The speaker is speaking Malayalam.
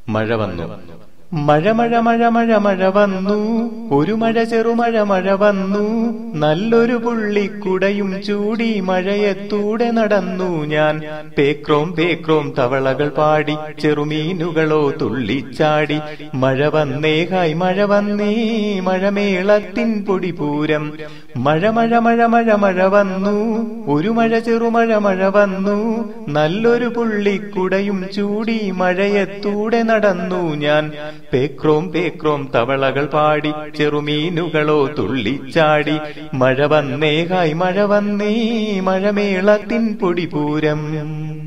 മഴ വന്നു മഴ മഴ മഴ മഴ മഴ വന്നു ഒരു മഴ ചെറുമഴ മഴ വന്നു നല്ലൊരു പുള്ളിക്കുടയും ചൂടി മഴയത്തൂടെ നടന്നു ഞാൻ പേക്രോം പേക്രോം തവളകൾ പാടി ചെറുമീനുകളോ തുള്ളിച്ചാടി മഴ വന്നേ ഹായ് മഴ വന്നേ മഴമേളത്തിൻ പൊടിപൂരം മഴ മഴ മഴ മഴ മഴ വന്നു ഒരു മഴ ചെറുമഴ മഴ വന്നു നല്ലൊരു പുള്ളിക്കുടയും ചൂടി മഴയത്തൂടെ നടന്നു ഞാൻ പേക്രോം പേക്രോം തവളകൾ പാടി ചെറുമീനുകളോ തുള്ളിച്ചാടി മഴ വന്നേ ഹായ് മഴ വന്നേ മഴമേളത്തിൻ പൊടിപൂരം